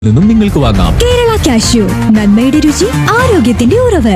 നിന്നും നിങ്ങൾക്ക് വാങ്ങാം കേരള കാഷ്യൂ നന്മയുടെ രുചി ആരോഗ്യത്തിന്റെ ഉറവ്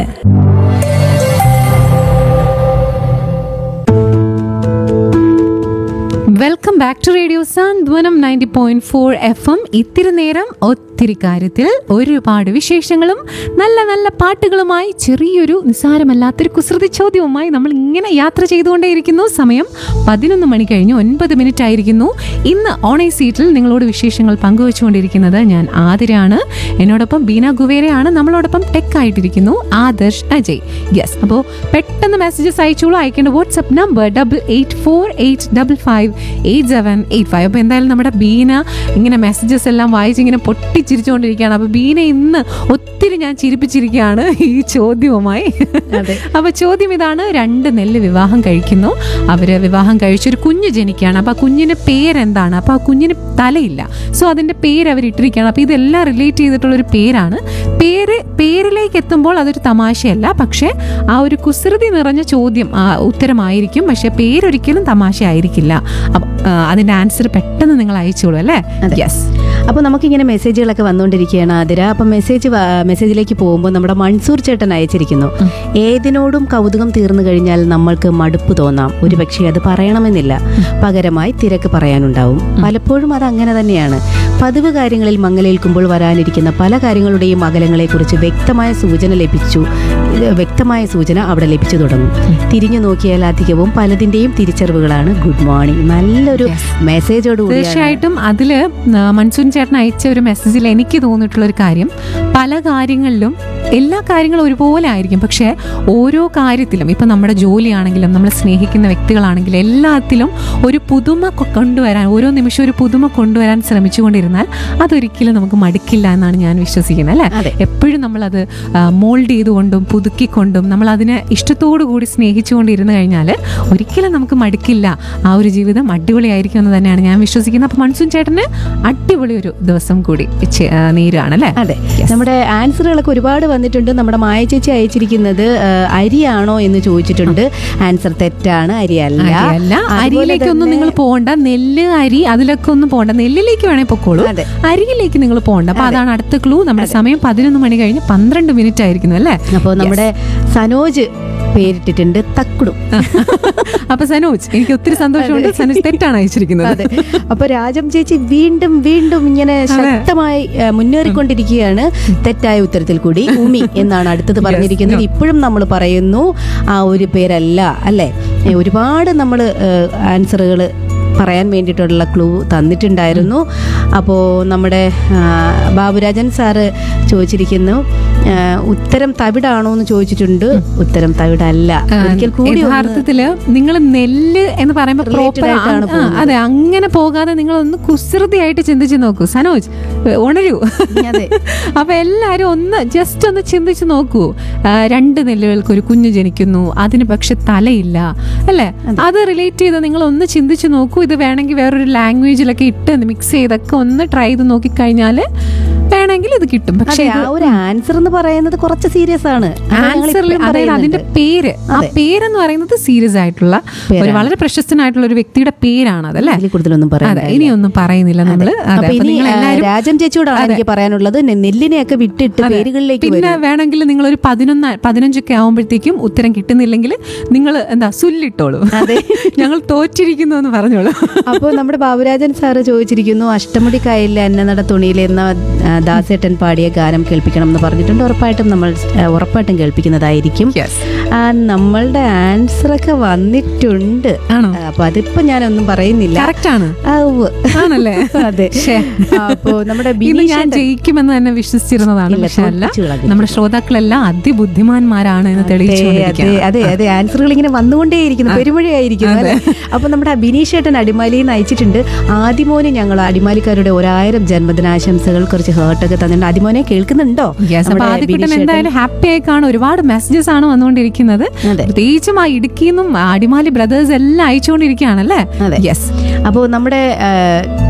welcome back to radio Santhwanam ninety point four FM എം ഇത്തിരി നേരം ഒത്തിരി കാര്യത്തിൽ ഒരുപാട് വിശേഷങ്ങളും നല്ല നല്ല പാട്ടുകളുമായി ചെറിയൊരു നിസ്സാരമല്ലാത്തൊരു കുസൃതി ചോദ്യവുമായി നമ്മൾ ഇങ്ങനെ യാത്ര ചെയ്തുകൊണ്ടേയിരിക്കുന്നു സമയം പതിനൊന്ന് മണി കഴിഞ്ഞ് ഒൻപത് മിനിറ്റ് ആയിരിക്കുന്നു ഇന്ന് ഓണൈ സീറ്റിൽ നിങ്ങളോട് വിശേഷങ്ങൾ പങ്കുവച്ചുകൊണ്ടിരിക്കുന്നത് ഞാൻ ആതിരാണ് എന്നോടൊപ്പം ബീന ഗുവേരയാണ് നമ്മളോടൊപ്പം ടെക് ആയിട്ടിരിക്കുന്നു ആദർശ് അജയ് യെസ് അപ്പോൾ പെട്ടെന്ന് മെസ്സേജസ് അയച്ചോളൂ അയക്കേണ്ട WhatsApp number double eight four eight double five eight seven eight five അപ്പോൾ എന്തായാലും നമ്മുടെ ബീന ഇങ്ങനെ മെസ്സേജസ് എല്ലാം വായിച്ച് ഇങ്ങനെ പൊട്ടിച്ചിരിച്ചുകൊണ്ടിരിക്കുകയാണ് അപ്പോൾ ബീന ഇന്ന് ഒത്തിരി ഞാൻ ചിരിപ്പിച്ചിരിക്കുകയാണ് ഈ ചോദ്യവുമായി അപ്പോൾ ചോദ്യം ഇതാണ് രണ്ട് നെല്ല് വിവാഹം കഴിക്കുന്നു അവര് വിവാഹം കഴിച്ചൊരു കുഞ്ഞ് ജനിക്കുകയാണ് അപ്പോൾ ആ കുഞ്ഞിന്റെ പേരെന്താണ് അപ്പോൾ ആ കുഞ്ഞിന് തലയില്ല സോ അതിന്റെ പേര് അവർ ഇട്ടിരിക്കുകയാണ് അപ്പോൾ ഇതെല്ലാം റിലേറ്റ് ചെയ്തിട്ടുള്ള ഒരു പേരാണ് പേര് പേരിലേക്ക് എത്തുമ്പോൾ അതൊരു തമാശയല്ല പക്ഷേ ആ ഒരു കുസൃതി നിറഞ്ഞ ചോദ്യം ആ, ഉത്തരമായിരിക്കും പക്ഷേ പേരൊരിക്കലും തമാശ ആയിരിക്കില്ല അപ്പൊ, ആ, അതിന്റെ ആൻസർ പെട്ടെന്ന് നിങ്ങൾ അയച്ചോളൂ അല്ലേ അതെ. യെസ് അപ്പോൾ നമുക്കിങ്ങനെ മെസ്സേജുകളൊക്കെ വന്നുകൊണ്ടിരിക്കുകയാണ് ആതിര അപ്പം മെസ്സേജ് വ- മെസ്സേജിലേക്ക് പോകുമ്പോൾ നമ്മുടെ മൻസൂർ ചേട്ടൻ അയച്ചിരിക്കുന്നു ഏതിനോടും കൗതുകം തീർന്നു കഴിഞ്ഞാൽ നമ്മൾക്ക് മടുപ്പ് തോന്നാം ഒരുപക്ഷെ അത് പറയണമെന്നില്ല പകരമായി തിരക്ക് പറയാനുണ്ടാവും പലപ്പോഴും അത് അങ്ങനെ തന്നെയാണ് പതിവ് കാര്യങ്ങളിൽ മങ്ങലേൽക്കുമ്പോൾ വരാനിരിക്കുന്ന പല കാര്യങ്ങളുടെയും അകലങ്ങളെക്കുറിച്ച് വ്യക്തമായ സൂചന ലഭിച്ചു ഇത് വ്യക്തമായ സൂചന അവിടെ ലഭിച്ചു തുടങ്ങും തിരിഞ്ഞു നോക്കിയാൽ അധികവും പലതിന്റെയും തിരിച്ചറിവുകളാണ് ഗുഡ് മോർണിംഗ് നല്ലൊരു മെസ്സേജോട് കൂടിയാണ് തീർച്ചയായിട്ടും അതില് ആ, മൻസൂൻ ചേട്ടൻ അയച്ച ഒരു മെസ്സേജിൽ എനിക്ക് തോന്നിയിട്ടുള്ള ഒരു കാര്യം പല കാര്യങ്ങളിലും എല്ലാ കാര്യങ്ങളും ഒരുപോലെ ആയിരിക്കും പക്ഷേ ഓരോ കാര്യത്തിലും ഇപ്പം നമ്മുടെ ജോലിയാണെങ്കിലും നമ്മൾ സ്നേഹിക്കുന്ന വ്യക്തികളാണെങ്കിലും എല്ലാത്തിലും ഒരു പുതുമ കൊ- കൊണ്ടുവരാൻ ഓരോ നിമിഷം ഒരു പുതുമ കൊണ്ടുവരാൻ ശ്രമിച്ചുകൊണ്ടിരുന്നാൽ അതൊരിക്കലും നമുക്ക് മടുക്കില്ല എന്നാണ് ഞാൻ വിശ്വസിക്കുന്നത് അതെ. അല്ലേ എപ്പോഴും നമ്മളത് മോൾഡ് ചെയ്തുകൊണ്ടും പുതുക്കിക്കൊണ്ടും നമ്മൾ അതിനെ ഇഷ്ടത്തോടു കൂടി സ്നേഹിച്ചുകൊണ്ടിരുന്നു കഴിഞ്ഞാൽ ഒരിക്കലും നമുക്ക് മടുക്കില്ല ആ ഒരു ജീവിതം അടിപൊളിയായിരിക്കും എന്ന് തന്നെയാണ് ഞാൻ വിശ്വസിക്കുന്നത് അപ്പം മൺസൂൺ ചേട്ടന് അടിപൊളി ഒരു ദിവസം കൂടി ചെ- ആ, നേരാണ് അല്ലേ അതെ നമ്മുടെ ആൻസറുകളൊക്കെ ഒരുപാട് വന്നിട്ടുണ്ട് നമ്മുടെ മായ ചേച്ചി അയച്ചിരിക്കുന്നത് ആ, അരിയാണോ എന്ന് ചോദിച്ചിട്ടുണ്ട് ആൻസർ തെറ്റാണ് അരിയല്ല അരിയല്ല അതുപോലെ അരിയിലേക്കൊന്നും തന്നെ- നിങ്ങൾ പോകണ്ട നെല്ല് അരി അതിലൊക്കെ ഒന്നും പോകണ്ട നെല്ലിലേക്ക് വേണേ പൊക്കോളൂ അതെ. അരിയിലേക്ക് നിങ്ങൾ പോകണ്ട അപ്പൊ അതാണ് അടുത്ത ക്ലൂ നമ്മുടെ സമയം പതിനൊന്ന് മണി കഴിഞ്ഞ് പന്ത്രണ്ട് മിനിറ്റ് ആയിരിക്കുന്നു അല്ലേ അപ്പോൾ നമ്മുടെ സനോജ് പേരിട്ടിട്ടുണ്ട് തക്കുടും അപ്പൊ സനോജ് എനിക്ക് ഒത്തിരി സന്തോഷമുണ്ട് സനോജ് തെറ്റാണ് അയച്ചിരിക്കുന്നത് അതെ അപ്പൊ രാജം ചേച്ചി വീണ്ടും വീണ്ടും ഇങ്ങനെ ശക്തമായി ആ, മുന്നേറിക്കൊണ്ടിരിക്കുകയാണ് തെറ്റായ ഉത്തരത്തിൽ കൂടി ഉമി എന്നാണ് അടുത്തത് പറഞ്ഞിരിക്കുന്നത് ഇപ്പോഴും നമ്മൾ പറയുന്നു ആ ഒരു പേരല്ല അല്ലേ ഏ, ഒരുപാട് നമ്മൾ ആൻസറുകൾ പറയാൻ വേണ്ടിയിട്ടുള്ള ക്ലൂ തന്നിട്ടുണ്ടായിരുന്നു അപ്പോൾ നമ്മുടെ ആ, ബാബുരാജൻ സാറ് ചോദിച്ചിരിക്കുന്നു ആ, ഉത്തരം തവിടാണോ എന്ന് ചോദിച്ചിട്ടുണ്ട് ഉത്തരം തവിടല്ല ഒരിക്കൽ കൂടി ഒന്ന് യഥാർത്ഥത്തില് നിങ്ങൾ നെല്ല് എന്ന് പറയുമ്പോൾ Related proper ആയിട്ടാണ് ആ, പോകുന്നത്. അതെ അങ്ങനെ പോകാതെ നിങ്ങൾ ഒന്ന് കുസൃതിയായിട്ട് ചിന്തിച്ച് നോക്കൂ സനോജ് ഉണരൂ അതെ. അപ്പൊ എല്ലാരും ഒന്ന് ജസ്റ്റ് ഒന്ന് ചിന്തിച്ച് നോക്കൂ ആ, രണ്ട് നെല്ലുകൾക്ക് ഒരു കുഞ്ഞ് ജനിക്കുന്നു അതിന് പക്ഷെ തലയില്ല അല്ലേ അത് റിലേറ്റ് ചെയ്ത് നിങ്ങൾ ഒന്ന് ചിന്തിച്ച് നോക്കൂ ഇത് വേണമെങ്കിൽ വേറൊരു ലാംഗ്വേജിലൊക്കെ ഇട്ട് മിക്സ് ചെയ്തൊക്കെ ഒന്ന് ട്രൈ ചെയ്ത് നോക്കിക്കഴിഞ്ഞാൽ വേണമെങ്കിൽ ഇത് കിട്ടും പക്ഷെ അതെ ആ ഒരു ആൻസർ എന്ന് പറയുന്നത് കുറച്ച് സീരിയസ് ആണ് അത് ഞങ്ങൾ ആൻസറിൽ ഇപ്പോഴും അതായത് അതിന്റെ പറയുന്നുണ്ട്. പേര് ആ അതെ. പേരെന്ന് പറയുന്നത് സീരിയസ് ആയിട്ടുള്ള ഒരു പേരാണ്. വളരെ പ്രശസ്തനായിട്ടുള്ള ഒരു വ്യക്തിയുടെ പേരാണ് അതല്ലേ ഇതിൽ കൂടുതലൊന്നും പറയാൻ അതെ ഇനിയൊന്നും പറയുന്നില്ല നമ്മള് അതെ അപ്പൊ അപ്പൊ ഇനി നിങ്ങൾ ആ, എല്ലാവരും രാജൻ ചേച്ചിയോടാണ് എനിക്ക് പറയാനുള്ളത് നെ- നെല്ലിനെയൊക്കെ വിട്ടിട്ട് അതെ. പേരുകളിലേക്ക് പിന്നെ വരും വേണമെങ്കിൽ നിങ്ങൾ ഒരു പതിനൊന്ന് പതിനഞ്ചൊക്കെ ആവുമ്പോഴത്തേക്കും ഉത്തരം കിട്ടുന്നില്ലെങ്കിൽ നിങ്ങൾ എന്താ സുല്ലിട്ടോളൂ അതെ. ഞങ്ങൾ തോറ്റിരിക്കുന്നു എന്ന് പറഞ്ഞോളൂ അപ്പോൾ നമ്മുടെ ബാബുരാജൻ സാറ് ചോദിച്ചിരിക്കുന്നു അഷ്ടമുടി കായലിലെ അന്നനട തുണിയിൽ എന്ന ആ, ദാസേട്ടൻ പാടിയ ഗാനം കേൾപ്പിക്കണം എന്ന് പറഞ്ഞിട്ടുണ്ട് ഉറപ്പായിട്ടും നമ്മൾ ആ, ഉറപ്പായിട്ടും കേൾപ്പിക്കുന്നതായിരിക്കും Yes. ആ, നമ്മളുടെ ആൻസർ ഒക്കെ വന്നിട്ടുണ്ട് ആണോ അപ്പൊ അതിപ്പോ ഞാനൊന്നും പറയുന്നില്ല കറക്റ്റ് ആണ് ആ, ഉവ്വ്. ആണല്ലേ അതെ ശ്ശേ. അപ്പോ നമ്മുടെ ഇന്ന് ബിനീഷ് ഞാൻ ഏട്ടൻ- ജയിക്കുമെന്ന് തന്നെ വിശ്വസിച്ചിരുന്നതാണ് ഇല്ല, പക്ഷെ അല്ല തോൽപ്പിച്ചു കളഞ്ഞു. നമ്മുടെ ശ്രോതാക്കളെല്ലാം അതിബുദ്ധിമാന്മാരാണ് എന്ന് അതെ, അതെ തെളിയിച്ചുകൊണ്ടിരിക്കുകയാണ് അതെ അതെ ആൻസറുകൾ ഇങ്ങനെ വന്നുകൊണ്ടേയിരിക്കുന്നു പെരുമഴയായിരിക്കുന്നു അല്ലേ അപ്പൊ നമ്മുടെ ബിനീഷ് ഏട്ടൻ അടിമാലിയിൽ നിന്ന് അയച്ചിട്ടുണ്ട് ആദിമോന് ഞങ്ങൾ അടിമാലിക്കാരുടെ ഒരായിരം ജന്മദിനാശംസകൾ കുറച്ച് ഹേർട്ടൊക്കെ തന്നിട്ടുണ്ട് ആദിമോനെ കേൾക്കുന്നുണ്ടോ യെസ് അപ്പൊ നമ്മുടെ ആദ്യക്കുട്ടൻ ബിനീഷ് ഏട്ടൻ? എന്തായാലും ഹാപ്പി ആയി കാണും ഒരുപാട് മെസ്സേജസ് ആണ് വന്നുകൊണ്ടിരിക്കുന്നത് അതെ. പ്രത്യേകിച്ചും ആ ഇടുക്കിന്നും അടിമാലി ബ്രദേഴ്സ് എല്ലാം അയച്ചുകൊണ്ടിരിക്കുകയാണല്ലേ അതെ. യെസ് അപ്പോൾ നമ്മുടെ ആ,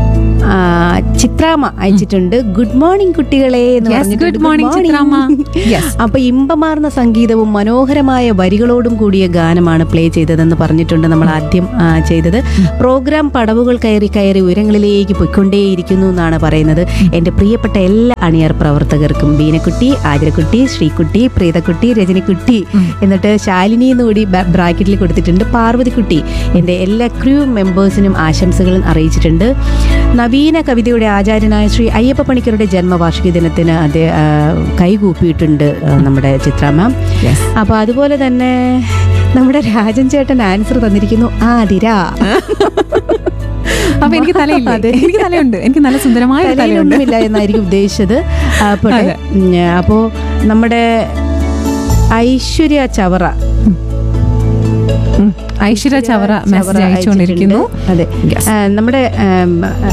ആ, ചിത്രാമ്മ അയച്ചിട്ടുണ്ട് ഗുഡ് മോർണിംഗ് കുട്ടികളെ എന്ന് Yes, പറഞ്ഞിട്ടുണ്ട്. good morning, Good morning. ചിത്രാമ്മ. Yes. അപ്പൊ ഇമ്പമാർന്ന സംഗീതവും മനോഹരമായ വരികളോടും കൂടിയ ഗാനമാണ് പ്ലേ ചെയ്തതെന്ന് പറഞ്ഞിട്ടുണ്ട് നമ്മൾ ആദ്യം ആ, ചെയ്തത് പ്രോഗ്രാം പടവുകൾ കയറി കയറി ഉയരങ്ങളിലേക്ക് പൊയ്ക്കൊണ്ടേയിരിക്കുന്നു എന്നാണ് പറയുന്നത് എൻ്റെ പ്രിയപ്പെട്ട എല്ലാ അണിയർ പ്രവർത്തകർക്കും ബീനക്കുട്ടി ആതിരക്കുട്ടി ശ്രീകുട്ടി പ്രീതക്കുട്ടി രജനിക്കുട്ടി എന്നിട്ട് ശാലിനി എന്ന് കൂടി ബ- ബ്രാക്കറ്റിൽ കൊടുത്തിട്ടുണ്ട് പാർവതിക്കുട്ടി എൻ്റെ എല്ലാ ക്രൂ മെമ്പേഴ്സിനും ആശംസകളും അറിയിച്ചിട്ടുണ്ട് നവീന കവിതയുടെ ആചാര്യനായ ശ്രീ അയ്യപ്പ പണിക്കരുടെ ജന്മവാർഷിക ദിനത്തിന് അത് ആ, കൈകൂപ്പിയിട്ടുണ്ട് ആ, നമ്മുടെ ചിത്ര മാം Yes. അപ്പൊ അതുപോലെ തന്നെ നമ്മുടെ രാജൻ ചേട്ടൻ ആൻസർ തന്നിരിക്കുന്നു ആതിര അപ്പൊ എനിക്ക് തലയില്ല അതെ. എനിക്ക് തലയുണ്ട് എനിക്ക് നല്ല സുന്ദരമായ ഒരു തലയുണ്ട് തലയിലൊന്നുമില്ല എന്നായിരിക്കും ഉദ്ദേശിച്ചത് ആ, പോട്ടെ. അതെ. ഉം, അപ്പോ നമ്മുടെ ഐശ്വര്യ ചവറ ഉം. ഐശ്വര്യ ചവറ മെസ്സേജ് അയച്ചുകൊണ്ടിരിക്കുന്നു അതെ Yes. ആ, നമ്മുടെ ആം,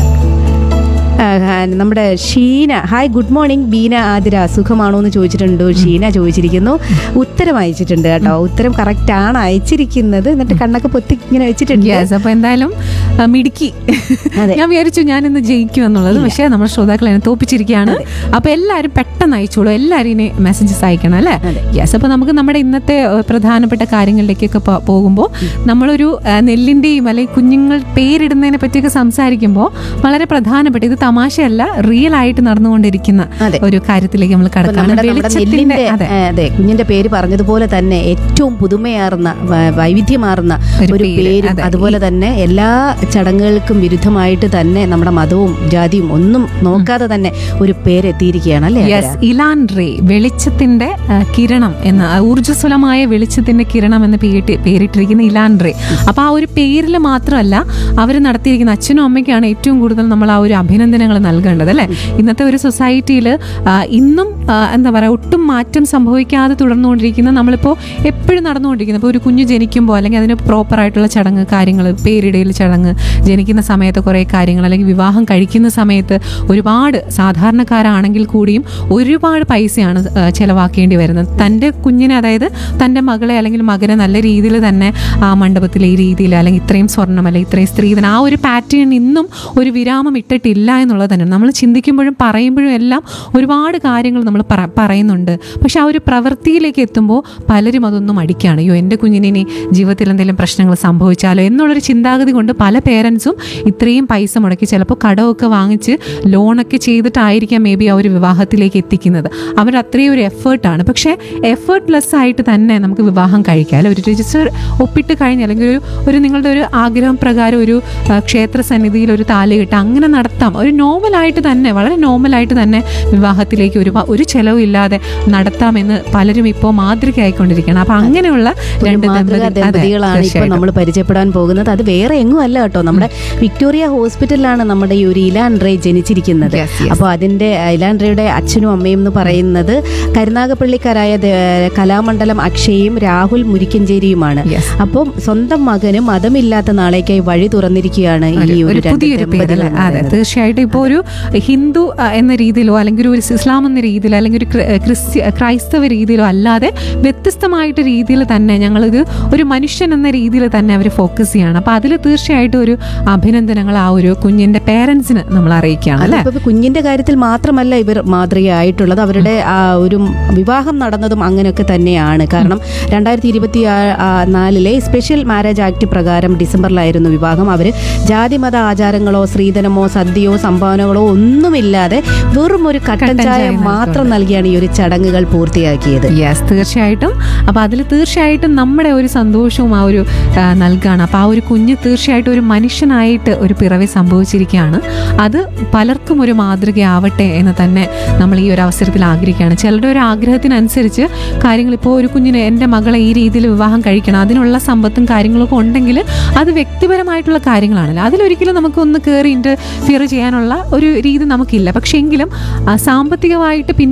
ആ, ആ, നമ്മുടെ Sheena hi good morning Beena Athira സുഖമാണോ എന്ന് ചോദിച്ചിട്ടുണ്ട് ഷീന ചോദിച്ചിരിക്കുന്നു ഉത്തരം അയച്ചിട്ടുണ്ട് കേട്ടോ ഉത്തരം കറക്റ്റ് ആണ് അയച്ചിരിക്കുന്നത് എന്നിട്ട് കണ്ണൊക്കെ പൊത്തി ഇങ്ങനെ വെച്ചിട്ടുണ്ട് യെസ് അപ്പൊ എന്തായാലും ആ, മിടുക്കി അതെ. ഞാൻ വിചാരിച്ചു ഞാൻ ഇന്ന് ജയിക്കും എന്നുള്ളത് പക്ഷേ നമ്മുടെ ശ്രോതാക്കൾ എന്നെ തോപ്പിച്ചിരിക്കുകയാണ് അപ്പൊ എല്ലാവരും പെട്ടെന്ന് അയച്ചോളൂ എല്ലാവരും ഇനി മെസ്സേജസ് അയക്കണം അല്ലേ അതെ. യെസ് അപ്പൊ നമുക്ക് നമ്മുടെ ഇന്നത്തെ ഏ, പ്രധാനപ്പെട്ട കാര്യങ്ങളിലേക്കൊക്കെ പോ- പോകുമ്പോൾ നമ്മളൊരു ആ, നെല്ലിന്റെയും അല്ലെങ്കിൽ കുഞ്ഞുങ്ങൾ പേരിടുന്നതിനെ പറ്റിയൊക്കെ സംസാരിക്കുമ്പോൾ വളരെ പ്രധാനപ്പെട്ട ഇത് തമാശയല്ല റിയൽ ആയിട്ട് നടന്നുകൊണ്ടിരിക്കുന്ന അതെ. ഒരു കാര്യത്തിലേക്ക് നമ്മൾ ഇപ്പൊ കടക്കാണ് നമ്മുടെ നമ്മുടെ വെളിച്ചത്തിന്റെ നെല്ലിന്റെ അതെ ഏ, അതെ കുഞ്ഞിന്റെ പേര് പറഞ്ഞതുപോലെ തന്നെ ഏറ്റവും പുതുമയാർന്ന വ- വൈവിധ്യമാർന്ന ഒരു ഒരു പേര്, പേരും അതെ. അതുപോലെ തന്നെ എല്ലാ ചടങ്ങുകൾക്കും വിരുദ്ധമായിട്ട് തന്നെ നമ്മുടെ മതവും ജാതിയും ഒന്നും നോക്കാതെ തന്നെ ഒരു പേര് എത്തിയിരിക്കുകയാണ് അല്ലേ യെസ് ഇലാൻ റേ വെളിച്ചത്തിന്റെ ആ, കിരണം എന്ന ആ, ഊർജ്ജസ്വലമായ വെളിച്ചത്തിന്റെ കിരണം എന്ന് പേരിട്ട് പേരിട്ടിരിക്കുന്ന ഇലാൻ റേ അപ്പൊ ആ ഒരു പേരിൽ മാത്രമല്ല അവർ നടത്തിയിരിക്കുന്ന അച്ഛനും അമ്മയ്ക്കാണ് ഏറ്റവും കൂടുതൽ നമ്മൾ ആ ഒരു അഭിനന്ദനങ്ങൾ നൽകേണ്ടത് അല്ലെ ഇന്നത്തെ ഒരു സൊസൈറ്റിയിൽ ഇന്നും ആ, എന്താ പറയുക ഒട്ടും മാറ്റം സംഭവിക്കാതെ തുടർന്നുകൊണ്ടിരിക്കുന്ന നമ്മളിപ്പോൾ എപ്പോഴും നടന്നുകൊണ്ടിരിക്കുന്ന ഇപ്പോൾ ഒരു കുഞ്ഞ് ജനിക്കുമ്പോൾ അല്ലെങ്കിൽ അതിന് പ്രോപ്പർ ആയിട്ടുള്ള ചടങ്ങ് കാര്യങ്ങൾ പേരിടയിൽ ചടങ്ങ് ജനിക്കുന്ന സമയത്ത് കുറേ കാര്യങ്ങൾ അല്ലെങ്കിൽ വിവാഹം കഴിക്കുന്ന സമയത്ത് ഒരുപാട് സാധാരണക്കാരാണെങ്കിൽ കൂടിയും ഒരുപാട് പൈസയാണ് ആ, ചെലവാക്കേണ്ടി വരുന്നത് തൻ്റെ കുഞ്ഞിനെ അതായത് തൻ്റെ മകളെ അല്ലെങ്കിൽ മകനെ നല്ല രീതിയിൽ തന്നെ ആ മണ്ഡപത്തിൽ ഈ രീതിയിൽ അല്ലെങ്കിൽ ഇത്രയും സ്വർണം അല്ലെങ്കിൽ ഇത്രയും സ്ത്രീധനം ആ ഒരു പാറ്റേൺ ഇന്നും ഒരു വിരാമം ഇട്ടിട്ടില്ല എന്നുള്ളത് തന്നെ നമ്മൾ ചിന്തിക്കുമ്പോഴും പറയുമ്പോഴും എല്ലാം ഒരുപാട് കാര്യങ്ങൾ നമ്മൾ പറ- പറയുന്നുണ്ട് പക്ഷെ ആ ഒരു പ്രവൃത്തിയിലേക്ക് എത്തുമ്പോൾ പലരും അതൊന്നും അടിക്കുകയാണ് അയ്യോ എൻ്റെ കുഞ്ഞിന് ഇനി ജീവിതത്തിൽ എന്തെങ്കിലും പ്രശ്നങ്ങൾ സംഭവിച്ചാലോ എന്നുള്ളൊരു ചിന്താഗതി കൊണ്ട് പല പേരൻസും ഇത്രയും പൈസ മുടക്കി ചിലപ്പോൾ കടമൊക്കെ വാങ്ങിച്ച് ലോണൊക്കെ ചെയ്തിട്ടായിരിക്കാം മേ ബി ആ ഒരു വിവാഹത്തിലേക്ക് എത്തിക്കുന്നത് അവർ അത്രയും ഒരു എഫേർട്ടാണ് പക്ഷേ എഫേർട്ട്ലെസ് ആയിട്ട് തന്നെ നമുക്ക് വിവാഹം കഴിക്കാം അല്ലെ ഒരു രജിസ്റ്റർ ഒപ്പിട്ട് കഴിഞ്ഞ് അല്ലെങ്കിൽ ഒരു ഒരു നിങ്ങളുടെ ഒരു ആഗ്രഹം പ്രകാരം ഒരു ആ, ക്ഷേത്ര സന്നിധിയിൽ ഒരു താലി കെട്ട് അങ്ങനെ നടത്താം ഒരു നോർമലായിട്ട് തന്നെ വളരെ നോർമലായിട്ട് തന്നെ വിവാഹത്തിലേക്ക് ഒരു ഒരു ചെലവും ഇല്ലാതെ നടത്താമെന്ന് പലരും ഇപ്പോൾ മാതൃകയായിക്കൊണ്ടിരിക്കുകയാണ് അപ്പൊ അങ്ങനെയുള്ള ഒരു രണ്ട് മാതൃകാ ദമ്പതി- അതെ, ദമ്പതികളാണ് ഇപ്പൊ തീർച്ചയായിട്ടും. നമ്മൾ പരിചയപ്പെടാൻ പോകുന്നത് അത് വേറെ എങ്ങും അല്ല കേട്ടോ നമ്മുടെ വിക്ടോറിയ ഹോസ്പിറ്റലിലാണ് നമ്മുടെ ഈ ഒരു ഇലാൻ റേ ജനിച്ചിരിക്കുന്നത് Yes, yes. അപ്പോൾ അതിന്റെ ഇലാൻ റേയുടെ അച്ഛനും അമ്മയും എന്ന് പറയുന്നത് കരുനാഗപ്പള്ളിക്കാരായ ദേ- കലാമണ്ഡലം അക്ഷയും രാഹുൽ മുരിക്കഞ്ചേരിയുമാണ് Yes. അപ്പം സ്വന്തം മകന് മതമില്ലാത്ത നാളേക്കായി വഴി തുറന്നിരിക്കുകയാണ് ഈ ഒരു- ഒരു ഒരു രണ്ട് പുതിയൊരു പേര് ദമ്പതികൾ അല്ലേ എന്ന് അതെ പറയുന്നത്. തീർച്ചയായിട്ടും ഇപ്പോൾ ഒരു ഹിന്ദു ആ, എന്ന രീതിയിലോ അല്ലെങ്കിൽ ഒരു ഇസ്ലാം എന്ന രീതിയിലോ അല്ലെങ്കിൽ ഒരു ക്രി- ക്രിസ്ത്യ ക്രൈസ്തവ രീതിയിലോ അല്ലാതെ വ്യത്യസ്തമായിട്ട് രീതിയിൽ തന്നെ ഞങ്ങളിത് ഒരു മനുഷ്യൻ എന്ന രീതിയിൽ തന്നെ അവർ ഫോക്കസ് ചെയ്യാണ് അപ്പോൾ അതിൽ തീർച്ചയായിട്ടും ഒരു അഭിനന്ദനങ്ങൾ ആ ഒരു കുഞ്ഞിന്റെ പേരൻസിന് നമ്മൾ അറിയിക്കുകയാണ് അല്ലേ അതിപ്പോ കുഞ്ഞിന്റെ കാര്യത്തിൽ മാത്രമല്ല ഇവർ മാതൃകയായിട്ടുള്ളത് അവരുടെ ആ ഒരു വിവാഹം നടന്നതും അങ്ങനെയൊക്കെ തന്നെയാണ് കാരണം രണ്ടായിരത്തി ഇരുപത്തി നാലിലെ സ്പെഷ്യൽ മാരേജ് ആക്ട് പ്രകാരം ഡിസംബറിലായിരുന്നു വിവാഹം അവർ ജാതി മത ആചാരങ്ങളോ സ്ത്രീധനമോ സദ്യയോ സംഭാവനകളോ ഒന്നുമില്ലാതെ വെറും ഒരു കട്ടൻ കട്ടൻ ചായ ചായ മാത്രം നൽകിയാണ് ഈ ഒരു ചടങ്ങുകൾ പൂർത്തിയാക്കിയത് യെസ് തീർച്ചയായിട്ടും അപ്പോൾ അതിൽ തീർച്ചയായിട്ടും നമ്മുടെ ഒരു സന്തോഷവും ആ ഒരു ആ, നൽകാണ് അപ്പോൾ ആ ഒരു കുഞ്ഞ് തീർച്ചയായിട്ടും ഒരു മനുഷ്യനായിട്ട് ഒരു പിറവി സംഭവിച്ചിരിക്കുകയാണ് അത് പലർക്കും ഒരു മാതൃകയാവട്ടെ എന്ന് തന്നെ നമ്മൾ ഈ ഒരു അവസരത്തിൽ ആഗ്രഹിക്കുകയാണ് ചിലരുടെ ഒരു ആഗ്രഹത്തിനനുസരിച്ച് കാര്യങ്ങൾ ഇപ്പോൾ ഒരു കുഞ്ഞിന് എൻ്റെ മകളെ ഈ രീതിയിൽ വിവാഹം കഴിക്കണം അതിനുള്ള സമ്പത്തും കാര്യങ്ങളൊക്കെ ഉണ്ടെങ്കിൽ അത് വ്യക്തിപരമായിട്ടുള്ള കാര്യങ്ങളാണല്ലോ അതിലൊരിക്കലും നമുക്കൊന്ന് കയറി ഇൻ്റർഫിയർ ചെയ്യാനുള്ള ഒരു രീതി നമുക്കില്ല പക്ഷേ എങ്കിലും ആ, സാമ്പത്തികമായിട്ട് പിന്നോട്ട്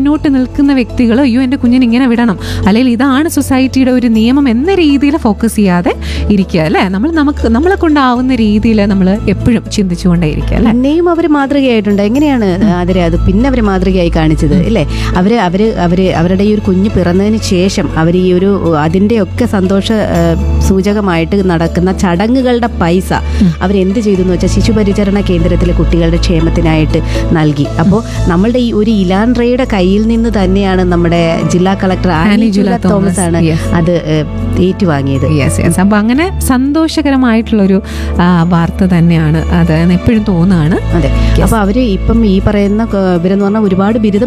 മുന്നോട്ട് നിൽക്കുന്ന വ്യക്തികൾ അയ്യോ എൻ്റെ കുഞ്ഞിനെ ഇങ്ങനെ വിടണം അല്ലെങ്കിൽ ഇതാണ് സൊസൈറ്റിയുടെ ഒരു നിയമം എന്ന രീതിയിൽ ഫോക്കസ് ചെയ്യാതെ ഇരിക്കുക അല്ലേ നമ്മൾ നമുക്ക് നമ്മളെ കൊണ്ടാവുന്ന രീതിയിൽ നമ്മൾ എപ്പോഴും ചിന്തിച്ചുകൊണ്ടേ ഇരിക്കുക അല്ലേ പിന്നെയും അവർ മാതൃകയായിട്ടുണ്ട് എങ്ങനെയാണ് അതിരെ അത് പിന്നെ അവർ മാതൃകയായി കാണിച്ചത് അല്ലേ അവര് അവര് അവര് അവരുടെ ഈ ഒരു കുഞ്ഞ് പിറന്നതിന് ശേഷം അവർ ഈ ഒരു അതിൻ്റെയൊക്കെ സന്തോഷ ആ, സൂചകമായിട്ട് നടക്കുന്ന ചടങ്ങുകളുടെ പൈസ അവരെന്ത് ചെയ്തു എന്ന് വെച്ചാൽ ശിശുപരിചരണ കേന്ദ്രത്തിലെ കുട്ടികളുടെ ക്ഷേമത്തിനായിട്ട് നൽകി അപ്പോൾ നമ്മളുടെ ഈ ഒരു ഇലാൻ റേയുടെ കയ്യിൽ നിന്ന് തന്നെയാണ് നമ്മുടെ ജില്ലാ കളക്ടർ ആനി ജുല തോമസ് ആണ് Yes. അത് ഏഹ്, ഏറ്റുവാങ്ങിയത് യെസ് യെസ് അപ്പോൾ അങ്ങനെ സന്തോഷകരമായിട്ടുള്ളൊരു ആ, വാർത്ത തന്നെയാണ് അത് എപ്പോഴും തോന്നുകയാണ് അതെ അപ്പൊ അവര് ഇപ്പം ഈ പറയുന്ന ക- ഇവരെന്ന് പറഞ്ഞാൽ ഒരുപാട് ബിരുദം